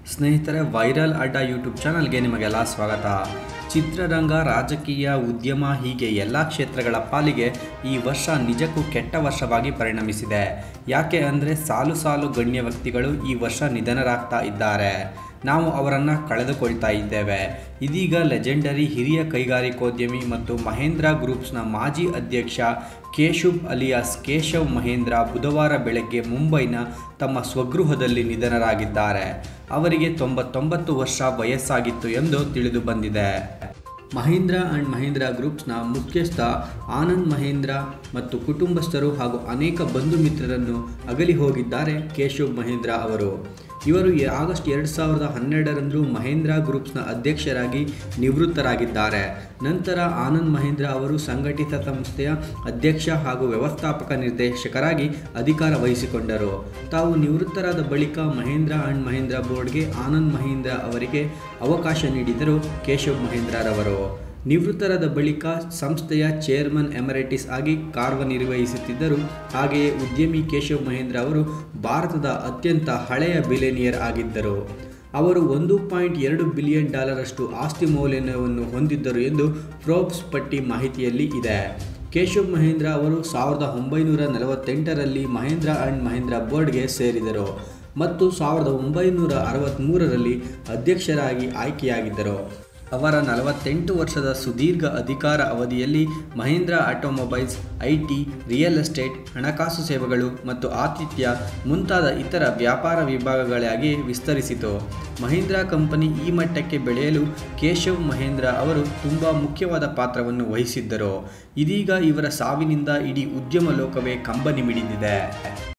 ಸ್ನೇಹಿತರೆ ವೈರಲ್ ಅಡ್ಡ ಯೂಟ್ಯೂಬ್ ಚಾನಲ್ಗೆ ನಿಮಗೆಲ್ಲ ಸ್ವಾಗತ ಚಿತ್ರರಂಗ ರಾಜಕೀಯ ಉದ್ಯಮ ಹೀಗೆ ಎಲ್ಲ ಕ್ಷೇತ್ರಗಳ ಪಾಲಿಗೆ ಈ ವರ್ಷ ನಿಜಕ್ಕೂ ಕೆಟ್ಟ ವರ್ಷವಾಗಿ ಪರಿಣಮಿಸಿದೆ ಯಾಕೆ ಅಂದರೆ ಸಾಲು ಸಾಲು ಗಣ್ಯ ವ್ಯಕ್ತಿಗಳು ಈ ವರ್ಷ ನಿಧನರಾಗ್ತಾ ಇದ್ದಾರೆ ನಾವು ಅವರನ್ನು ಕಳೆದುಕೊಳ್ತಾ ಇದ್ದೇವೆ ಇದೀಗ ಲೆಜೆಂಡರಿ ಹಿರಿಯ ಕೈಗಾರಿಕೋದ್ಯಮಿ ಮತ್ತು ಮಹೇಂದ್ರ ಗ್ರೂಪ್ಸ್ನ ಮಾಜಿ ಅಧ್ಯಕ್ಷ ಕೇಶುಬ್ ಅಲಿಯಾಸ್ ಕೇಶವ್ ಮಹೇಂದ್ರ ಬುಧವಾರ ಬೆಳಗ್ಗೆ ಮುಂಬೈನ ತಮ್ಮ ಸ್ವಗೃಹದಲ್ಲಿ ನಿಧನರಾಗಿದ್ದಾರೆ ಅವರಿಗೆ ತೊಂಬತ್ತೊಂಬತ್ತು ವರ್ಷ ವಯಸ್ಸಾಗಿತ್ತು ಎಂದು ತಿಳಿದು ಬಂದಿದೆ ಮಹೀಂದ್ರ ಆ್ಯಂಡ್ ಮಹೀಂದ್ರ ಗ್ರೂಪ್ಸ್ನ ಮುಖ್ಯಸ್ಥ ಆನಂದ್ ಮಹೇಂದ್ರ ಮತ್ತು ಕುಟುಂಬಸ್ಥರು ಹಾಗೂ ಅನೇಕ ಬಂಧು ಮಿತ್ರರನ್ನು ಅಗಲಿ ಹೋಗಿದ್ದಾರೆ ಕೇಶವ್ ಮಹೇಂದ್ರ ಅವರು ಇವರು ಈ ಆಗಸ್ಟ್ ಎರಡು ಸಾವಿರದ ಹನ್ನೆರಡರಂದು ಮಹೇಂದ್ರ ಗ್ರೂಪ್ಸ್ನ ಅಧ್ಯಕ್ಷರಾಗಿ ನಿವೃತ್ತರಾಗಿದ್ದಾರೆ ನಂತರ ಆನಂದ್ ಮಹೇಂದ್ರ ಅವರು ಸಂಘಟಿತ ಸಂಸ್ಥೆಯ ಅಧ್ಯಕ್ಷ ಹಾಗೂ ವ್ಯವಸ್ಥಾಪಕ ನಿರ್ದೇಶಕರಾಗಿ ಅಧಿಕಾರ ವಹಿಸಿಕೊಂಡರು ತಾವು ನಿವೃತ್ತರಾದ ಬಳಿಕ ಮಹೇಂದ್ರ ಆ್ಯಂಡ್ ಮಹೇಂದ್ರ ಬೋರ್ಡ್ಗೆ ಆನಂದ್ ಮಹೇಂದ್ರ ಅವರಿಗೆ ಅವಕಾಶ ನೀಡಿದರು ಕೇಶವ್ ಮಹೇಂದ್ರರವರು ನಿವೃತ್ತರಾದ ಬಳಿಕ ಸಂಸ್ಥೆಯ ಚೇರ್ಮನ್ ಎಮರೆಟಿಸ್ ಆಗಿ ಕಾರ್ಯನಿರ್ವಹಿಸುತ್ತಿದ್ದರು ಹಾಗೆಯೇ ಉದ್ಯಮಿ ಕೇಶವ್ ಮಹೇಂದ್ರ ಅವರು ಭಾರತದ ಅತ್ಯಂತ ಹಳೆಯ ಬಿಲಿಯನಿಯರ್ ಆಗಿದ್ದರು ಅವರು ಒಂದು ಪಾಯಿಂಟ್ ಎರಡು ಬಿಲಿಯನ್ ಡಾಲರಷ್ಟು ಆಸ್ತಿ ಮೌಲ್ಯವನ್ನು ಹೊಂದಿದ್ದರು ಎಂದು ಫ್ರೋಬ್ಸ್ ಪಟ್ಟಿ ಮಾಹಿತಿಯಲ್ಲಿ ಇದೆ ಕೇಶವ್ ಮಹೇಂದ್ರ ಅವರು ಸಾವಿರದ ಒಂಬೈನೂರ ನಲವತ್ತೆಂಟರಲ್ಲಿ ಮಹೇಂದ್ರ ಆ್ಯಂಡ್ ಮಹೇಂದ್ರ ಬೋರ್ಡ್ಗೆ ಸೇರಿದರು ಮತ್ತು ಸಾವಿರದ ಒಂಬೈನೂರ ಅರವತ್ತ್ಮೂರರಲ್ಲಿ ಅಧ್ಯಕ್ಷರಾಗಿ ಆಯ್ಕೆಯಾಗಿದ್ದರು ಅವರ ನಲವತ್ತೆಂಟು ವರ್ಷದ ಸುದೀರ್ಘ ಅಧಿಕಾರ ಅವಧಿಯಲ್ಲಿ Mahindra automobiles IT real estate ಹಣಕಾಸು ಸೇವೆಗಳು ಮತ್ತು ಆತಿಥ್ಯ ಮುಂತಾದ ಇತರ ವ್ಯಾಪಾರ ವಿಭಾಗಗಳಾಗಿ ವಿಸ್ತರಿಸಿತು ಮಹೇಂದ್ರ ಕಂಪನಿ ಈ ಮಟ್ಟಕ್ಕೆ ಬೆಳೆಯಲು ಕೇಶವ್ ಮಹೇಂದ್ರ ಅವರು ತುಂಬ ಮುಖ್ಯವಾದ ಪಾತ್ರವನ್ನು ವಹಿಸಿದ್ದರು ಇದೀಗ ಇವರ ಸಾವಿನಿಂದ ಇಡೀ ಉದ್ಯಮ ಲೋಕವೇ ಕಂಬನಿ ಮಿಡಿದಿದೆ